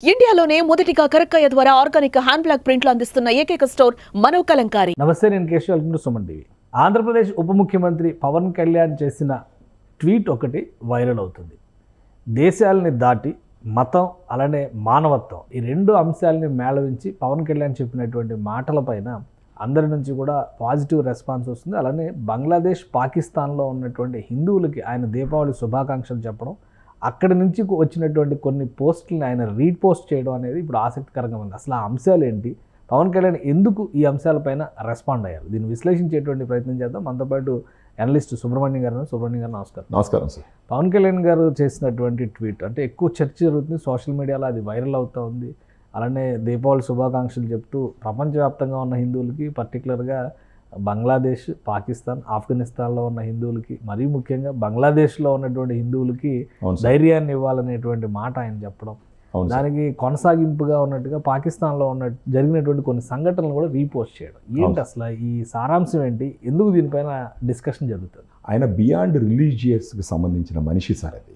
ఇండియాలోనే మొదటిగా కరక్కయ్య ద్వారా ఆర్గానిక్ హ్యాండ్ బ్లాక్ ప్రింట్లు అందిస్తున్న ఏకైక స్టోర్ మనవ్ కలంకారీ నమస్తే నేను Keshav welcome to Suman TV Andhra Pradesh ఉప ముఖ్యమంత్రి పవన్ కళ్యాణ్ చేసిన ట్వీట్ ఒకటి వైరల్ అవుతుంది దేశాలని దాటి మతం అలానే మానవత్వం ఈ రెండు అంశాలని మేళవించి పవన్ కళ్యాణ్ చెప్పినటువంటి మాటలపైన అందరి నుంచి కూడా పాజిటివ్ రెస్పాన్స్ వస్తుంది అలానే బంగ్లాదేశ్ పాకిస్తాన్లో ఉన్నటువంటి హిందువులకి ఆయన దీపావళి శుభాకాంక్షలు చెప్పడం అక్కడి నుంచి వచ్చినటువంటి కొన్ని పోస్టులను ఆయన రీపోస్ట్ చేయడం అనేది ఇప్పుడు ఆసక్తికరంగా ఉంది అసలు ఆ అంశాలు ఏంటి పవన్ కళ్యాణ్ ఎందుకు ఈ అంశాలపైన రెస్పాండ్ అయ్యారు దీన్ని విశ్లేషించేటువంటి ప్రయత్నం చేద్దాం మనతో పాటు అనలిస్ట్ సుబ్రహ్మణ్యం గారు సుబ్రహ్మణ్యం గారు నమస్కారం నమస్కారం సార్ పవన్ కళ్యాణ్ గారు చేసినటువంటి ట్వీట్ అంటే ఎక్కువ చర్చ జరుగుతుంది సోషల్ మీడియాలో అది వైరల్ అవుతూ ఉంది అలానే దీపావళి శుభాకాంక్షలు చెప్తూ ప్రపంచవ్యాప్తంగా ఉన్న హిందువులకి పర్టికులర్గా బంగ్లాదేశ్ పాకిస్తాన్ ఆఫ్ఘనిస్తాన్లో ఉన్న హిందువులకి మరీ ముఖ్యంగా బంగ్లాదేశ్లో ఉన్నటువంటి హిందువులకి అవును సార్ ధైర్యాన్ని ఇవ్వాలనేటువంటి మాట ఆయన చెప్పడం అవును సార్ దానికి కొనసాగింపుగా ఉన్నట్టుగా పాకిస్తాన్లో ఉన్న జరిగినటువంటి కొన్ని సంఘటనలు కూడా రీపోస్ట్ చేయడం ఏంటి అవును. అసలు ఈ సారాంశం ఏంటి ఎందుకు దీనిపైన డిస్కషన్ జరుగుతుంది ఆయన బియాండ్ రిలీజియస్కి సంబంధించిన మనిషి సార్ అది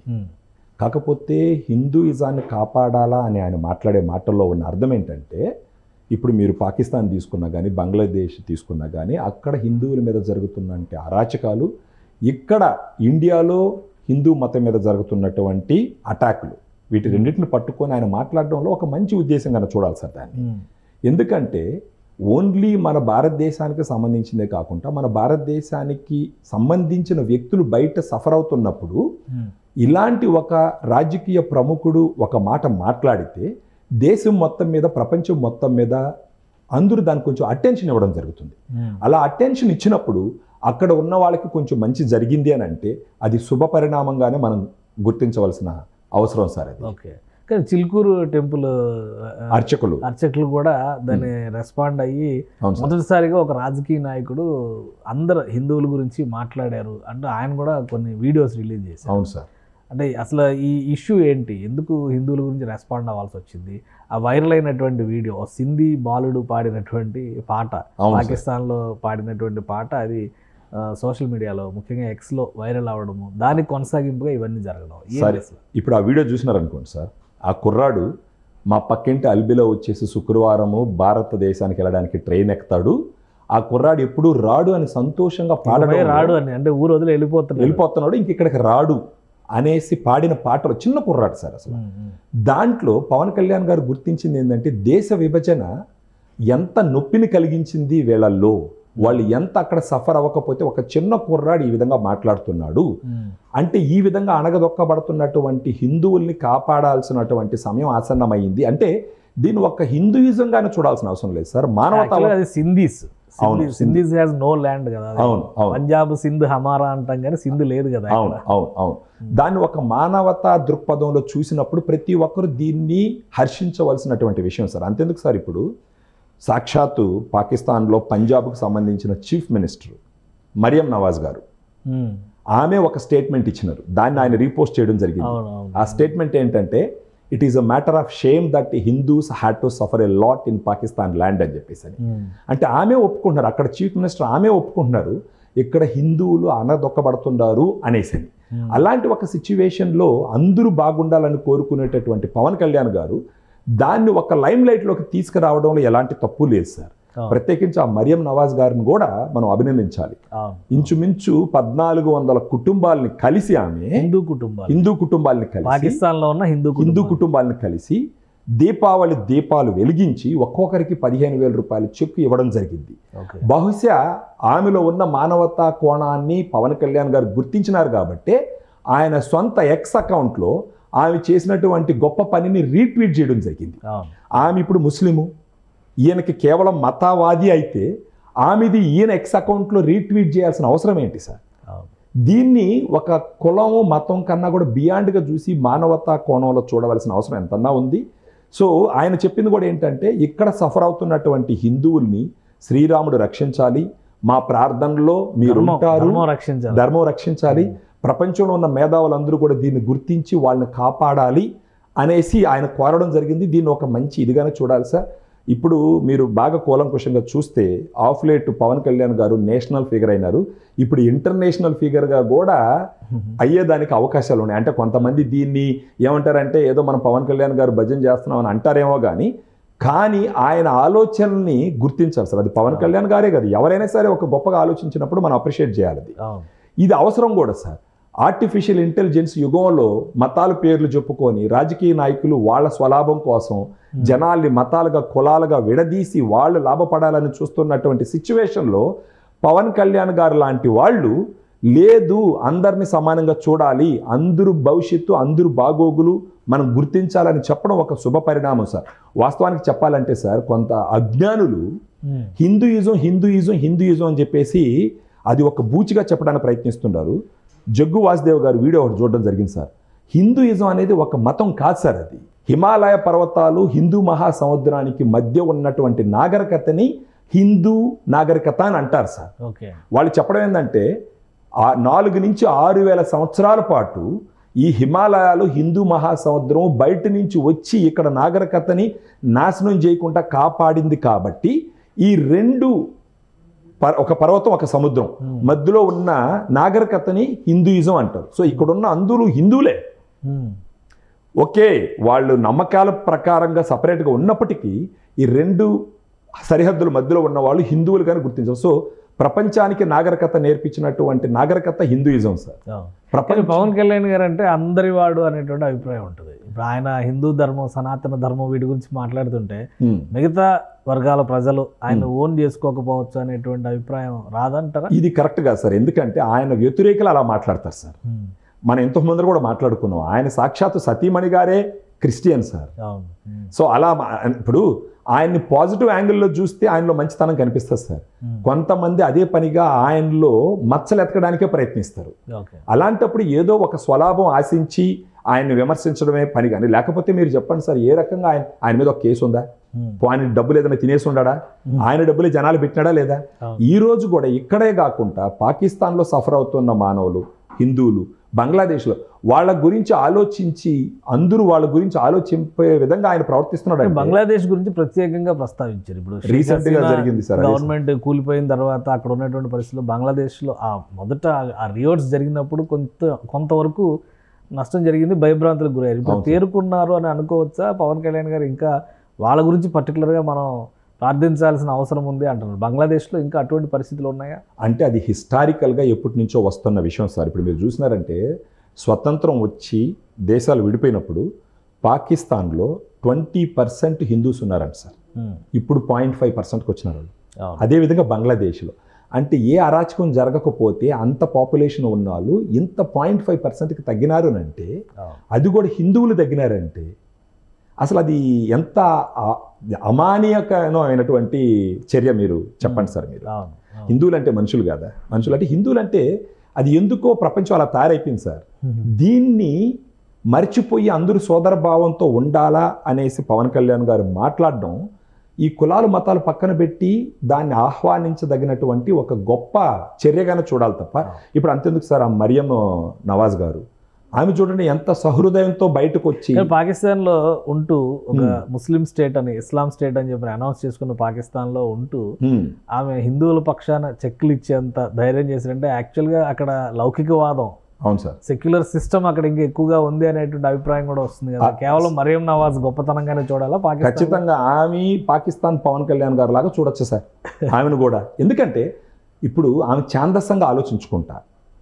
కాకపోతే హిందూయిజాన్ని కాపాడాలా అని ఆయన మాట్లాడే మాటల్లో ఉన్న అర్థం ఏంటంటే ఇప్పుడు మీరు పాకిస్తాన్ తీసుకున్నా కానీ బంగ్లాదేశ్ తీసుకున్నా కానీ అక్కడ హిందువుల మీద జరుగుతున్నటువంటి అరాచకాలు ఇక్కడ ఇండియాలో హిందూ మతం మీద జరుగుతున్నటువంటి అటాకులు వీటి రెండింటిని పట్టుకొని ఆయన మాట్లాడడంలో ఒక మంచి ఉద్దేశంగా చూడాలి సార్ దాన్ని ఎందుకంటే ఓన్లీ మన భారతదేశానికి సంబంధించిందే కాకుండా మన భారతదేశానికి సంబంధించిన వ్యక్తులు బయట సఫర్ అవుతున్నప్పుడు ఇలాంటి ఒక రాజకీయ ప్రముఖుడు ఒక మాట మాట్లాడితే దేశం మొత్తం మీద ప్రపంచం మొత్తం మీద అందరూ దానికి కొంచెం అటెన్షన్ ఇవ్వడం జరుగుతుంది అలా అటెన్షన్ ఇచ్చినప్పుడు అక్కడ ఉన్న వాళ్ళకి కొంచెం మంచి జరిగింది అని అంటే అది శుభ పరిణామంగానే మనం గుర్తించవలసిన అవసరం సార్ అది ఓకే కానీ చిలుకూరు టెంపుల్ అర్చకులు అర్చకులు కూడా దాన్ని రెస్పాండ్ అయ్యి అవును సార్ మొదటిసారిగా ఒక రాజకీయ నాయకుడు అందరు హిందువుల గురించి మాట్లాడారు అంటే ఆయన కూడా కొన్ని వీడియోస్ రిలీజ్ చేశారు అవును సార్ అంటే అసలు ఈ ఇష్యూ ఏంటి ఎందుకు హిందువుల గురించి రెస్పాండ్ అవ్వాల్సి వచ్చింది ఆ వైరల్ అయినటువంటి వీడియో సింధీ బాలుడు పాడినటువంటి పాట అవును సార్. పాకిస్తాన్లో పాడినటువంటి పాట అది సోషల్ మీడియాలో ముఖ్యంగా ఎక్స్లో వైరల్ అవ్వడము దానికి కొనసాగింపుగా ఇవన్నీ జరగడం ఏంటి సరే. అసలు? ఇప్పుడు ఆ వీడియో చూసినారనుకోండి సార్ ఆ కుర్రాడు మా పక్కింటి అల్బిలో వచ్చేసి శుక్రవారము భారతదేశానికి వెళ్ళడానికి ట్రైన్ ఎక్కుతాడు ఆ కుర్రాడు ఎప్పుడు రాడు అని సంతోషంగా ఇకపై పాడడం రాడు అని అంటే ఊరు వదిలి వెళ్ళిపోతున్నాడు వెళ్ళిపోతున్నాడు ఇంక ఇక్కడికి రాడు అనేసి పాడిన పాటలు చిన్న కుర్రాడు సార్ అసలు ఉమ్, ఉమ్. దాంట్లో పవన్ కళ్యాణ్ గారు గుర్తించింది ఏంటంటే దేశ విభజన ఎంత నొప్పిని కలిగించింది వీళ్ళల్లో వాళ్ళు ఎంత అక్కడ సఫర్ అవ్వకపోతే ఒక చిన్న కుర్రాడు ఈ విధంగా మాట్లాడుతున్నాడు ఉమ్. అంటే ఈ విధంగా అణగదొక్కబడుతున్నటువంటి హిందువుల్ని కాపాడాల్సినటువంటి సమయం ఆసన్నమైంది అంటే దీన్ని ఒక హిందూయిజంగానే చూడాల్సిన అవసరం లేదు సార్ మానవత Actually అది సింధీస్ అవును, సింధీస్ హ్యాస్ నో ల్యాండ్ కదా అది. అవును అవును పంజాబ్ సింధ్ హమారా అంటాం కానీ సింధు లేదు కదా అవును ఇక్కడ. అవును అవును దాన్ని ఒక మానవతా దృక్పథంలో చూసినప్పుడు ప్రతి ఒక్కరు దీన్ని హర్షించవలసినటువంటి విషయం సార్ అంతెందుకు సార్ ఇప్పుడు సాక్షాత్తు పాకిస్తాన్లో పంజాబ్కు సంబంధించిన చీఫ్ మినిస్టర్ మరియం నవాజ్ గారు ఉమ్. ఆమె ఒక స్టేట్మెంట్ ఇచ్చినారు దాన్ని ఆయన రీపోస్ట్ చేయడం జరిగింది అవును అవును ఆ స్టేట్మెంట్ ఏంటంటే it is a matter of shame that Hindus had to suffer a lot in Pakistan land అని చెప్పేసి అని ఉమ్. అంటే ఆమె ఒప్పుకుంటున్నారు అక్కడ చీఫ్ మినిస్టర్ ఆమె ఒప్పుకుంటున్నారు ఇక్కడ హిందువులు అనదొక్కబడుతున్నారు అనేసి ఉమ్. అలాంటి ఒక సిచ్యువేషన్లో అందరూ బాగుండాలని కోరుకునేటటువంటి పవన్ కళ్యాణ్ గారు దాన్ని ఒక లైమ్ లైట్లోకి తీసుకురావడంలో ఎలాంటి తప్పు లేదు సార్ అవును. ప్రత్యేకించి ఆ మరియం నవాజ్ గారిని కూడా మనం అభినందించాలి అవును ఇంచుమించు పద్నాలుగు వందల కుటుంబాలని కలిసి ఆమె హిందూ కుటుంబాలు హిందూ కుటుంబాలని కలిసి పాకిస్తాన్ లో ఉన్న హిందూ హిందూ కుటుంబాలు. కుటుంబాలను కలిసి దీపావళి దీపాలు వెలిగించి ఒక్కొక్కరికి పదిహేను వేల రూపాయల చెక్కు ఇవ్వడం జరిగింది ఓకే. బహుశా ఆమెలో ఉన్న మానవతా కోణాన్ని పవన్ కళ్యాణ్ గారు గుర్తించినారు కాబట్టే ఆయన సొంత ఎక్స్ అకౌంట్లో ఆమె చేసినటువంటి గొప్ప పనిని రీట్వీట్ చేయడం జరిగింది అవును ఆమె ఇప్పుడు ముస్లిము ఈయనకి కేవలం మతవాది అయితే ఆమెది ఈయన ఎక్స్ అకౌంట్లో రీట్వీట్ చేయాల్సిన అవసరం ఏంటి సార్ అవును దీన్ని ఒక కులము మతం కన్నా కూడా బియాండ్గా చూసి మానవతా కోణంలో చూడవలసిన అవసరం ఎంతన్నా ఉంది సో ఆయన చెప్పింది కూడా ఏంటంటే ఇక్కడ సఫర్ అవుతున్నటువంటి హిందువుల్ని శ్రీరాముడు రక్షించాలి మా ప్రార్థనలో మీరు ధర్మం- ఉంటారు ధర్మం రక్షించాలి ధర్మం రక్షించాలి ప్రపంచంలో ఉన్న మేధావులందరూ కూడా దీన్ని గుర్తించి వాళ్ళని కాపాడాలి అనేసి ఆయన కోరడం జరిగింది దీన్ని ఒక మంచి ఇదిగానే చూడాలి సార్ ఇప్పుడు మీరు బాగా కూలంకుషంగా చూస్తే ఆఫ్ లేట్ పవన్ కళ్యాణ్ గారు నేషనల్ ఫిగర్ అయినారు ఇప్పుడు ఇంటర్నేషనల్ ఫిగర్గా కూడా అయ్యేదానికి అవకాశాలు ఉన్నాయి అంటే కొంతమంది దీన్ని ఏమంటారంటే ఏదో మనం పవన్ కళ్యాణ్ గారు భజన చేస్తున్నామని అంటారేమో కానీ కానీ ఆయన ఆలోచనల్ని గుర్తించాలి సార్ అది పవన్ కళ్యాణ్ గారే కాదు ఎవరైనా సరే ఒక గొప్పగా ఆలోచించినప్పుడు మనం అప్రిషియేట్ చేయాలి అది అవును ఇది అవసరం కూడా సార్ ఆర్టిఫిషియల్ ఇంటెలిజెన్స్ యుగంలో మతాల పేర్లు చెప్పుకొని రాజకీయ నాయకులు వాళ్ళ స్వలాభం కోసం జనాల్ని మతాలుగా కులాలుగా విడదీసి వాళ్ళు లాభపడాలని చూస్తున్నటువంటి సిచ్యువేషన్లో పవన్ కళ్యాణ్ గారు లాంటి వాళ్ళు లేదు అందరిని సమానంగా చూడాలి అందరు భవిష్యత్తు అందరు బాగోగులు మనం గుర్తించాలని చెప్పడం ఒక శుభ పరిణామం సార్ వాస్తవానికి చెప్పాలంటే సార్ కొంత అజ్ఞానులు ఉమ్. హిందూయిజం హిందూయిజం హిందూయిజం అని చెప్పేసి అది ఒక బూచిగా చెప్పడానికి ప్రయత్నిస్తున్నారు జగ్గు వాసుదేవ్ గారు వీడియో ఒకటి చూడడం జరిగింది సార్ హిందూయిజం అనేది ఒక మతం కాదు సార్ అది హిమాలయ పర్వతాలు హిందూ మహాసముద్రానికి మధ్య ఉన్నటువంటి నాగరికతని హిందూ నాగరికత అని అంటారు సార్ ఓకే వాళ్ళు చెప్పడం ఏంటంటే ఆ నాలుగు నుంచి ఆరు వేల సంవత్సరాల పాటు ఈ హిమాలయాలు హిందూ మహాసముద్రం బయట నుంచి వచ్చి ఇక్కడ నాగరికతని నాశనం చేయకుండా కాపాడింది కాబట్టి ఈ రెండు పర్- ఒక పర్వతం ఒక సముద్రం మధ్యలో ఉన్న నాగరికతని హిందూయిజం అంటారు సో ఇక్కడున్న అందరూ హిందువులే ఉమ్. ఓకే వాళ్ళు నమ్మకాల ప్రకారంగా సపరేట్గా ఉన్నప్పటికీ ఈ రెండు సరిహద్దుల మధ్యలో ఉన్న వాళ్ళు హిందువులుగానే గుర్తించారు సో ప్రపంచానికి నాగరికత నేర్పించినటువంటి నాగరికత హిందూయిజం సార్ అవును. కానీ ప్రపంచ పవన్ కళ్యాణ్ గారు అంటే అందరి వాడు అనేటువంటి అభిప్రాయం ఉంటుంది ఇప్పుడు ఆయన హిందూ ధర్మం సనాతన ధర్మం వీటి గురించి మాట్లాడుతుంటే ఉమ్. మిగతా వర్గాల ప్రజలు ఆయన ఓన్ చేసుకోకపోవచ్చు అనేటువంటి అభిప్రాయం రాదంటారా ఇది కరెక్ట్ కాదు సార్ ఎందుకంటే ఆయన వ్యతిరేకులు అలా మాట్లాడతారు సార్ ఉమ్. మనం ఎంతో ముందర కూడా మాట్లాడుకున్నాం ఆయన సాక్షాత్తు సతీమణి గారే క్రిస్టియన్ సార్ అవును ఉమ్. సో అలా మా- ఇప్పుడు ఆయన్ని పాజిటివ్ యాంగిల్లో చూస్తే ఆయనలో మంచితనం కనిపిస్తుంది సార్ ఉమ్. కొంతమంది అదే పనిగా ఆయనలో మచ్చలు ఎతకడానికే ప్రయత్నిస్తారు ఓకే అలాంటప్పుడు ఏదో ఒక స్వలాభం ఆశించి ఆయన్ని విమర్శించడమే పని కానీ లేకపోతే మీరు చెప్పండి సార్ ఏ రకంగా ఆయన ఆయన మీద ఒక కేసు ఉందా ఉమ్. ఆయన డబ్బులు ఏదైనా తినేసి ఉండాడా ఆయన డబ్బులు జనాలు పెట్టినాడా లేదా అవును. ఈ రోజు కూడా ఇక్కడే కాకుండా పాకిస్తాన్లో సఫర్ అవుతున్న మానవులు హిందువులు బంగ్లాదేశ్లో వాళ్ళ గురించి ఆలోచించి అందరూ వాళ్ళ గురించి ఆలోచింపే విధంగా ఆయన ప్రవర్తిస్తున్నాడు అంటే బంగ్లాదేశ్ గురించి ప్రత్యేకంగా ప్రస్తావించారు ఇప్పుడు షేక్ Recent గా హసీనా జరిగింది సార్ అది. గవర్నమెంట్ కూలిపోయిన తర్వాత అక్కడ ఉన్నటువంటి పరిస్థితుల్లో బంగ్లాదేశ్లో ఆ మొదట ఆ రియోట్స్ జరిగినప్పుడు కొంత కొంతవరకు నష్టం జరిగింది భయభ్రాంతులకు గురయ్యారు ఇప్పుడు అవును. తేరుకున్నారు అని అనుకోవచ్చా పవన్ కళ్యాణ్ గారు ఇంకా వాళ్ళ గురించి పర్టికులర్గా మనం ప్రార్థించాల్సిన అవసరం ఉంది అంటున్నారు బంగ్లాదేశ్లో ఇంకా అటువంటి పరిస్థితులు ఉన్నాయా అంటే అది హిస్టారికల్గా ఎప్పటి నుంచో వస్తున్న విషయం సార్ ఇప్పుడు మీరు చూసినారంటే స్వతంత్రం వచ్చి దేశాలు విడిపోయినప్పుడు పాకిస్తాన్లో ట్వంటీ పర్సెంట్ హిందూస్ ఉన్నారంట సార్ ఉమ్. ఇప్పుడు పాయింట్ ఫైవ్ పర్సెంట్కి వచ్చినారు వాళ్ళు అవును. అదేవిధంగా బంగ్లాదేశ్లో అంటే ఏ అరాచకం జరగకపోతే అంత పాపులేషన్ ఉన్న వాళ్ళు ఇంత పాయింట్ ఫైవ్ పర్సెంట్కి తగ్గినారు అని అంటే అవును. అది కూడా హిందువులు తగ్గినారంటే అసలు అది ఎంత ఆ- అమానీయకమైనటువంటి చర్య మీరు చెప్పండి సార్ మీరు అవును అవును. హిందువులు అంటే మనుషులు కాదా మనుషులు అంటే హిందువులు అంటే అది ఎందుకో ప్రపంచం అలా తయారైపోయింది సార్ ఉమ్. దీన్ని మర్చిపోయి అందరూ సోదర భావంతో ఉండాలా అనేసి పవన్ కళ్యాణ్ గారు మాట్లాడడం ఈ కులాలు మతాలు పక్కన పెట్టి దాన్ని ఆహ్వానించదగినటువంటి ఒక గొప్ప చర్యగానే చూడాలి తప్ప ఇప్పుడు అంతెందుకు సార్ ఆ మరియం నవాజ్ గారు ఆమె చూడండి ఎంత సహృదయంతో బయటకు వచ్చి కానీ పాకిస్తాన్లో ఉంటూ ఒక Hmm. ముస్లిం స్టేట్ అని ఇస్లాం స్టేట్ అని చెప్పి అనౌన్స్ చేసుకున్న పాకిస్తాన్లో ఉంటూ "హ్మ్, ఆమె హిందువుల పక్షాన చెక్కులు ఇచ్చేంత ధైర్యం చేశారంటే యాక్చువల్గా అక్కడ లౌకికవాదం అవును సార్ సెక్యులర్ సిస్టమ్ అక్కడ ఇంకా ఎక్కువగా ఉంది అనేటువంటి అభిప్రాయం కూడా వస్తుంది కదా ఆ- కేవలం మరియం నవాజ్ గొప్పతనంగానే చూడాలా పాకిస్తాన్ ఖచ్చితంగా ఆమె పాకిస్తాన్ పవన్ కళ్యాణ్ గారు లాగా చూడొచ్చు సార్ ఆమెను కూడా ఎందుకంటే ఇప్పుడు ఆమె ఛాందస్సంగా ఆలోచించుకుంటా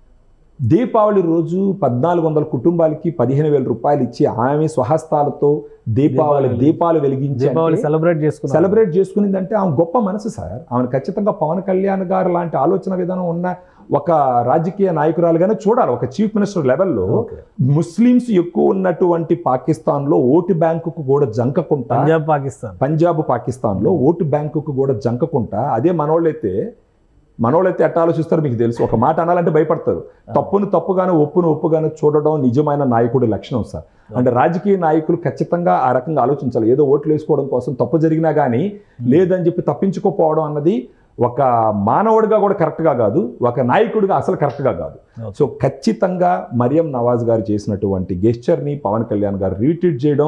దీపావళి రోజు పద్నాలుగు వందల కుటుంబాలకి పదిహేను వేల రూపాయలు ఇచ్చి ఆమె స్వహస్తాలతో దీపావళి దీపావళి దీపాలు వెలిగించి దీపావళి సెలబ్రేట్ చేసుకున్నారు సెలబ్రేట్ చేసుకునిందంటే ఆమె గొప్ప మనసు సార్ ఆమె ఖచ్చితంగా పవన్ కళ్యాణ్ గారు లాంటి ఆలోచన విధానం ఉన్న ఒక రాజకీయ నాయకురాలుగానే చూడాలి ఒక చీఫ్ మినిస్టర్ లెవెల్లో ఓకే. ముస్లిమ్స్ ఎక్కువ ఉన్నటువంటి పాకిస్తాన్లో ఓటు బ్యాంకుకు కూడా జంకకుండా పంజాబ్ పాకిస్తాన్ పంజాబ్ పాకిస్తాన్లో ఓటు బ్యాంకుకు కూడా జంకకుండా అదే మనోళ్ళైతే మనోళ్ళైతే ఎట్ట ఆలోచిస్తారో మీకు తెలుసు ఒక మాట అనాలంటే భయపడతారు తప్పును తప్పుగాను ఒప్పును ఒప్పుగాను చూడడం నిజమైన నాయకుడి లక్షణం సార్ అంటే రాజకీయ నాయకులు ఖచ్చితంగా ఆ రకంగా ఆలోచించాలి ఏదో ఓట్లు వేసుకోవడం కోసం తప్పు జరిగినా కానీ లేదని చెప్పి తప్పించుకోపోవడం అన్నది ఒక మానవుడిగా కూడా కరెక్ట్గా కాదు ఒక నాయకుడిగా అసలు కరెక్ట్గా కాదు Okay. సో ఖచ్చితంగా మరియం నవాజ్ గారు చేసినటువంటి గెస్చర్ని పవన్ కళ్యాణ్ గారు రీట్వీట్ చేయడం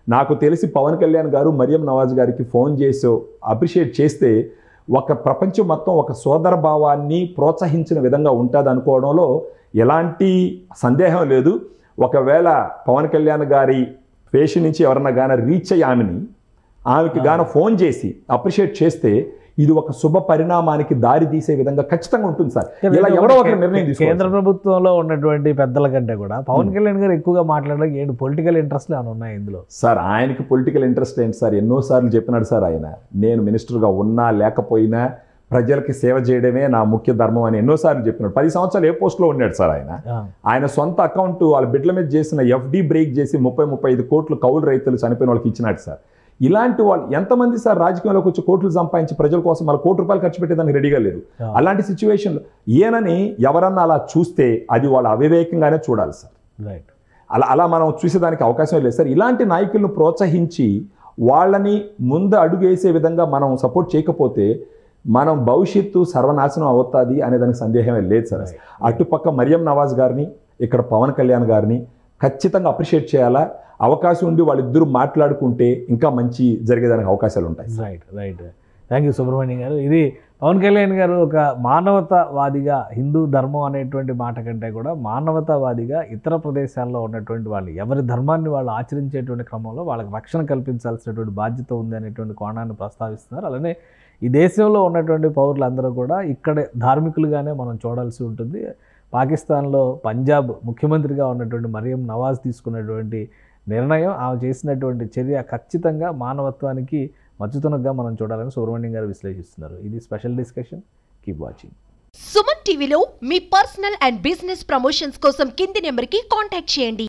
నాకు తెలిసి పవన్ కళ్యాణ్ గారు మరియం నవాజ్ గారికి ఫోన్ చేసో అప్రిషియేట్ చేస్తే ఒక ప్రపంచం మొత్తం ఒక సోదర భావాన్ని ప్రోత్సహించిన విధంగా ఉంటుంది అనుకోవడంలో ఎలాంటి సందేహం లేదు ఒకవేళ పవన్ కళ్యాణ్ గారి పేష నుంచి ఎవరన్నా గాన రీచ్ అయ్యి ఆమెని ఆమెకి గాన ఫోన్ చేసి అప్రిషియేట్ చేస్తే ఇది ఒక శుభ పరిణామానికి దారి తీసే విధంగా ఖచ్చితంగా ఉంటుంది సార్ ఇలా ఎవరో ఒకరు నిర్ణయం కేంద్ర తీసుకోవాలి ప్రభుత్వంలో ఉన్నటువంటి పెద్దల కంటే కూడా పవన్ కళ్యాణ్ గారు ఎక్కువగా మాట్లాడడానికి ఏంటి పొలిటికల్ ఇంట్రెస్ట్లు ఏమైనా ఉన్నాయి ఇందులో సార్ ఆయనకి పొలిటికల్ ఇంట్రెస్ట్ ఏంటి సార్ ఎన్నోసార్లు చెప్పినాడు సార్ ఆయన నేను మినిస్టర్గా ఉన్నా లేకపోయినా ప్రజలకి సేవ చేయడమే నా ముఖ్య ధర్మం అని ఎన్నోసార్లు చెప్పినాడు పది సంవత్సరాలు ఏ పోస్ట్లో ఉన్నాడు సార్ ఆయన ఆయన సొంత అకౌంట్ వాళ్ళ బిడ్డల మీద చేసిన ఎఫ్డి బ్రేక్ చేసి ముప్పై ముప్పై ఐదు కోట్లు కౌలు రైతులు చనిపోయిన వాళ్ళకి ఇచ్చినాడు సార్ ఇలాంటి వాళ్ళు ఎంతమంది సార్ రాజకీయంలోకి వచ్చి కోట్లు సంపాదించి ప్రజల కోసం వాళ్ళ కోటి రూపాయలు ఖర్చు పెట్టేదానికి రెడీగా లేరు Yeah. అలాంటి సిచ్యువేషన్లో ఈయనని ఎవరన్నా అలా చూస్తే అది వాళ్ళ అవివేకంగానే చూడాలి సార్ రైట్ అలా అలా మనం చూసేదానికి అవకాశం లేదు సార్ ఇలాంటి నాయకులను ప్రోత్సహించి వాళ్ళని ముందు అడుగు వేసే విధంగా మనం సపోర్ట్ చేయకపోతే మనం భవిష్యత్తు సర్వనాశనం అవుతుంది అనే దానికి సందేహమే లేదు సార్ అటుపక్క మరియం నవాజ్ గారిని ఇక్కడ పవన్ కళ్యాణ్ గారిని ఖచ్చితంగా అప్రిషియేట్ చేయాలా అవకాశం ఉండి వాళ్ళిద్దరూ మాట్లాడుకుంటే ఇంకా మంచి జరిగేదానికి అవకాశాలు ఉంటాయి right right thank you Subrahmanyam garu ఇది పవన్ కళ్యాణ్ గారు ఒక మానవతావాదిగా హిందూ ధర్మం అనేటువంటి మాట కంటే కూడా మానవతావాదిగా ఇతర ప్రదేశాల్లో ఉన్నటువంటి వాళ్ళు ఎవరి ధర్మాన్ని వాళ్ళు ఆచరించేటువంటి క్రమంలో వాళ్ళకి రక్షణ కల్పించాల్సినటువంటి బాధ్యత ఉంది అనేటువంటి కోణాన్ని ప్రస్తావిస్తున్నారు అలానే ఈ దేశంలో ఉన్నటువంటి పౌరులందరూ కూడా ఇక్కడే ధార్మికులుగానే మనం చూడాల్సి ఉంటుంది పాకిస్తాన్లో పంజాబ్ ముఖ్యమంత్రిగా ఉన్నటువంటి మరియం నవాజ్ తీసుకున్నటువంటి నిర్ణయం ఆమె చేసినటువంటి చర్య ఖచ్చితంగా మానవత్వానికి మచ్చుతునగా మనం చూడాలని సుబ్రహ్మణ్యం గారు విశ్లేషిస్తున్నారు ఇది special discussion keep watching Suman టీవీలో మీ పర్సనల్ అండ్ బిజినెస్ ప్రమోషన్స్ కోసం కింది నెంబర్కి కాంటాక్ట్ చేయండి